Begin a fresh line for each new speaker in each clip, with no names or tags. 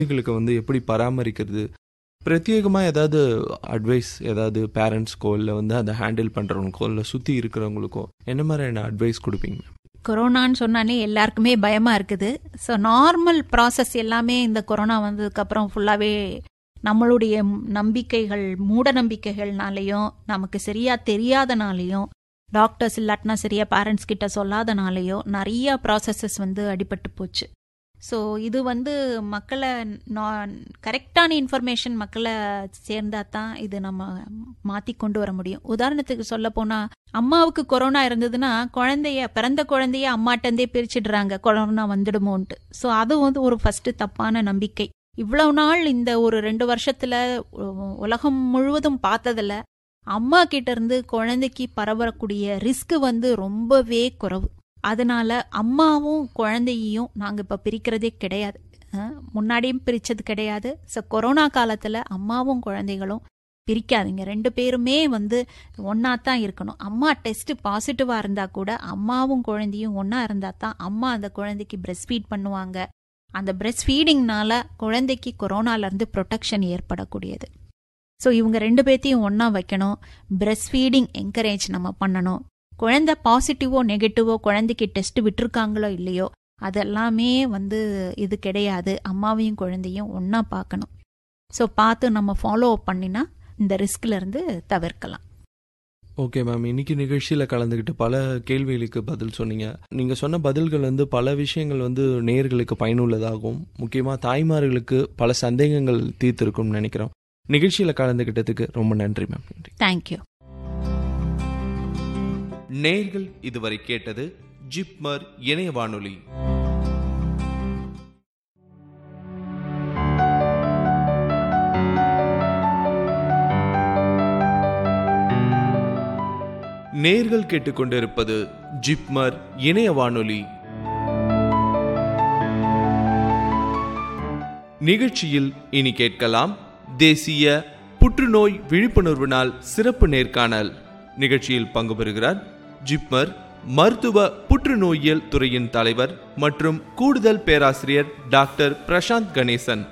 குழந்தைகளுக்கு வந்து எப்படி பராமரிக்கிறது பிரத்யேகமாக ஏதாவது அட்வைஸ் ஏதாவது பேரண்ட்ஸ்க்கோ இல்லை வந்து அதை ஹேண்டில் பண்ணுறவங்களுக்கோ இல்லை சுற்றி இருக்கிறவங்களுக்கோ என்ன மாதிரியான அட்வைஸ் கொடுப்பீங்க
கொரோனான்னு சொன்னாலே எல்லாருக்குமே பயமா இருக்குது ஸோ நார்மல் ப்ராசஸ் எல்லாமே இந்த கொரோனா வந்ததுக்கப்புறம் ஃபுல்லாகவே நம்மளுடைய நம்பிக்கைகள் மூட நம்பிக்கைகள்னாலையும் நமக்கு சரியா தெரியாதனாலையும் டாக்டர்ஸ் இல்லாட்டினா சரியா பேரண்ட்ஸ் கிட்ட சொல்லாதனாலையோ நிறைய ப்ராசஸஸ் வந்து அடிபட்டு போச்சு ஸோ இது வந்து மக்களை கரெக்டான இன்ஃபர்மேஷன் மக்களை சேர்ந்தா தான் இது நம்ம மாற்றி கொண்டு வர முடியும் உதாரணத்துக்கு சொல்ல போனால் அம்மாவுக்கு கொரோனா இருந்ததுன்னா குழந்தைய பிறந்த குழந்தைய அம்மாட்டந்தே பிரிச்சிடுறாங்க கொரோனா வந்துடுமோன்ட்டு ஸோ அது வந்து ஒரு ஃபர்ஸ்ட் தப்பான நம்பிக்கை இவ்வளவு நாள் இந்த ஒரு ரெண்டு வருஷத்துல உலகம் முழுவதும் பார்த்ததுல அம்மா கிட்ட இருந்து குழந்தைக்கு பரவக்கூடிய ரிஸ்க் வந்து ரொம்பவே குறைவு அதனால அம்மாவும் குழந்தையையும் நாங்கள் இப்போ பிரிக்கிறதே கிடையாது முன்னாடியும் பிரிச்சது கிடையாது ஸோ கொரோனா காலத்தில் அம்மாவும் குழந்தைகளும் பிரிக்காதீங்க ரெண்டு பேருமே வந்து ஒன்றா தான் இருக்கணும் அம்மா டெஸ்ட் பாசிட்டிவாக இருந்தால் கூட அம்மாவும் குழந்தையும் ஒன்றா இருந்தால் தான் அம்மா அந்த குழந்தைக்கு பிரெஸ்ட் ஃபீட் பண்ணுவாங்க அந்த பிரெஸ்ட் ஃபீடிங்னால குழந்தைக்கு கொரோனாலேருந்து ப்ரொடெக்ஷன் ஏற்படக்கூடியது ஸோ இவங்க ரெண்டு பேர்த்தையும் ஒன்றா வைக்கணும் பிரெஸ்ட் ஃபீடிங் என்கரேஜ் நம்ம பண்ணணும் குழந்தை பாசிட்டிவோ நெகட்டிவோ குழந்தைக்கு டெஸ்ட் விட்டுருக்காங்களோ இல்லையோ அதெல்லாமே வந்து இது கிடையாது அம்மாவையும் குழந்தையும் ஒன்றா பார்க்கணும் ஸோ பார்த்து நம்ம ஃபாலோ அப் பண்ணினா இந்த ரிஸ்க்ல இருந்து தவிர்க்கலாம்
ஓகே மேம் இன்னைக்கு நிகழ்ச்சியில் கலந்துக்கிட்டு பல கேள்விகளுக்கு பதில் சொன்னீங்க நீங்கள் சொன்ன பதில்கள் வந்து பல விஷயங்கள் வந்து நேர்களுக்கு பயனுள்ளதாகவும் முக்கியமாக தாய்மார்களுக்கு பல சந்தேகங்கள் தீர்த்திருக்கும்னு நினைக்கிறோம் நிகழ்ச்சியில் கலந்துக்கிட்டதுக்கு ரொம்ப நன்றி மேம் நன்றி
தேங்க்யூ
நேர்கள் இதுவரை கேட்டது ஜிப்மர் இணைய வானொலி நேர்கள் கேட்டுக்கொண்டிருப்பது ஜிப்மர் இணைய வானொலி நிகழ்ச்சியில் இனி கேட்கலாம் தேசிய புற்றுநோய் விழிப்புணர்வு நாள் சிறப்பு நேர்காணல் நிகழ்ச்சியில் பங்கு பெறுகிறார் ஜிப்மர் மருத்துவ புற்றுநோயியல் துறையின் தலைவர் மற்றும் கூடுதல் பேராசிரியர் டாக்டர் பிரசாந்த் கணேசன்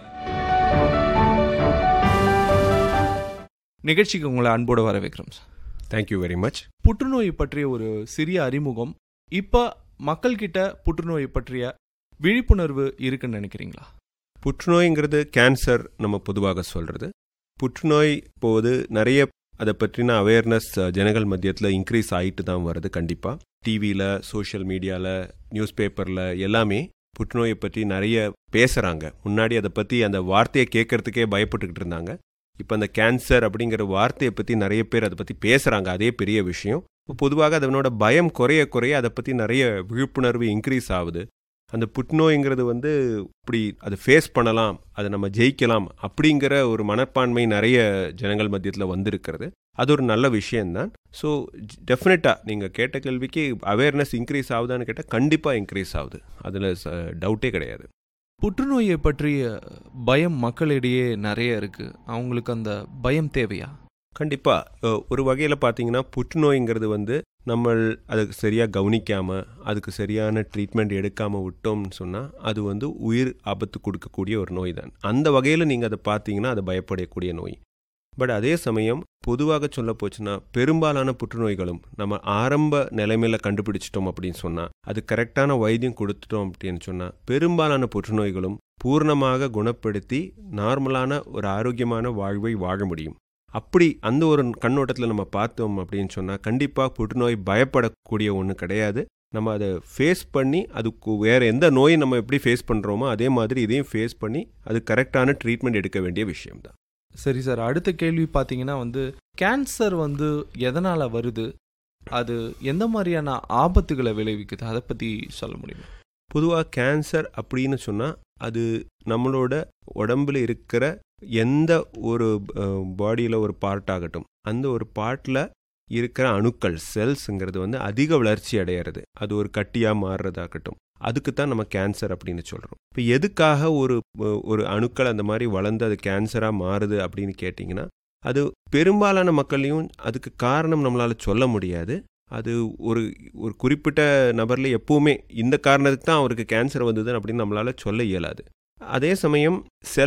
நிகழ்ச்சிக்கு உங்களை அன்போடு வரவேற்கிறோம் சார்
தேங்க்யூ வெரி மச்
புற்றுநோய் பற்றிய ஒரு சிறிய அறிமுகம் இப்போ மக்கள்கிட்ட புற்றுநோய் பற்றிய விழிப்புணர்வு இருக்குன்னு நினைக்கிறீங்களா
புற்றுநோய்ங்கிறது கேன்சர் நம்ம பொதுவாக சொல்கிறது புற்றுநோய் போது நிறைய அதை பற்றின அவேர்னஸ் ஜனங்கள் மத்தியத்தில் இன்க்ரீஸ் ஆகிட்டு தான் வருது கண்டிப்பாக டிவியில் சோஷியல் மீடியாவில் நியூஸ் பேப்பரில் எல்லாமே புற்றுநோயை பற்றி நிறைய பேசுகிறாங்க முன்னாடி அதை பற்றி அந்த வார்த்தையை கேட்கறதுக்கே பயப்பட்டுக்கிட்டு இருந்தாங்க இப்போ அந்த கேன்சர் அப்படிங்கிற வார்த்தையை பற்றி நிறைய பேர் அதை பற்றி பேசுகிறாங்க அதே பெரிய விஷயம் பொதுவாக அதனோட பயம் குறைய குறைய அதை பற்றி நிறைய விழிப்புணர்வு இன்க்ரீஸ் ஆகுது அந்த புற்றுநோய்ங்கிறது வந்து இப்படி அதை ஃபேஸ் பண்ணலாம் அதை நம்ம ஜெயிக்கலாம் அப்படிங்கிற ஒரு மனப்பான்மை நிறைய ஜனங்கள் மத்தியத்தில் வந்திருக்கிறது அது ஒரு நல்ல விஷயம்தான் ஸோ டெஃபினட்டாக நீங்கள் கேட்ட கேள்விக்கு அவேர்னஸ் இன்க்ரீஸ் ஆகுதான்னு கேட்டால் கண்டிப்பாக இன்க்ரீஸ் ஆகுது அதில் டவுட்டே கிடையாது
புற்றுநோயை பற்றிய பயம் மக்களிடையே நிறைய இருக்கு அவங்களுக்கு அந்த பயம் தேவையா
கண்டிப்பாக ஒரு வகையில் பார்த்தீங்கன்னா புற்றுநோய்ங்கிறது வந்து நம்ம அதுக்கு சரியாக கவனிக்காமல் அதுக்கு சரியான ட்ரீட்மெண்ட் எடுக்காமல் விட்டோம்னு சொன்னால் அது வந்து உயிர் ஆபத்து கொடுக்கக்கூடிய ஒரு நோய் தான் அந்த வகையில் நீங்கள் அதை பார்த்தீங்கன்னா அது பயப்படக்கூடிய நோய் பட் அதே சமயம் பொதுவாக சொல்ல போச்சுன்னா பெரும்பாலான புற்றுநோய்களும் நம்ம ஆரம்ப நிலைமையில் கண்டுபிடிச்சிட்டோம் அப்படின்னு சொன்னால் அது கரெக்டான வைத்தியம் கொடுத்துட்டோம் அப்படின்னு சொன்னால் பெரும்பாலான புற்றுநோய்களும் பூர்ணமாக குணப்படுத்தி நார்மலான ஒரு ஆரோக்கியமான வாழ்வை வாழ முடியும் அப்படி அந்த ஒரு கண்ணோட்டத்தில் நம்ம பார்த்தோம் அப்படின்னு சொன்னால் கண்டிப்பாக புற்றுநோய் பயப்படக்கூடிய ஒன்று கிடையாது நம்ம அதை ஃபேஸ் பண்ணி அதுக்கு வேறு எந்த நோயை நம்ம எப்படி ஃபேஸ் பண்ணுறோமோ அதே மாதிரி இதையும் ஃபேஸ் பண்ணி அது கரெக்டான ட்ரீட்மெண்ட் எடுக்க வேண்டிய விஷயம் தான்
சரி சார் அடுத்த கேள்வி பார்த்தீங்கன்னா வந்து கேன்சர் வந்து எதனால் வருது அது எந்த மாதிரியான ஆபத்துகளை விளைவிக்குது அதை பற்றி சொல்ல முடியுமா
பொதுவாக கேன்சர் அப்படின்னு சொன்னால் அது நம்மளோட உடம்புல இருக்கிற எந்த ஒரு பாடியில் ஒரு பார்ட் ஆகட்டும் அந்த ஒரு பார்ட்டில் இருக்கிற அணுக்கள் செல்ஸுங்கிறது வந்து அதிக வளர்ச்சி அடையிறது அது ஒரு கட்டியாக மாறுறதாகட்டும் அதுக்கு தான் நம்ம கேன்சர் அப்படின்னு சொல்கிறோம் இப்போ எதுக்காக ஒரு ஒரு அணுக்கள் அந்த மாதிரி வளர்ந்து அது கேன்சராக மாறுது அப்படின்னு கேட்டிங்கன்னா அது பெரும்பாலான மக்களையும் அதுக்கு காரணம் நம்மளால் சொல்ல முடியாது அது ஒரு ஒரு குறிப்பிட்ட நபரில் எப்பவுமே இந்த காரணத்துக்கு தான் அவருக்கு கேன்சர் வந்தது அப்படின்னு நம்மளால் சொல்ல இயலாது அதே சமயம் செல்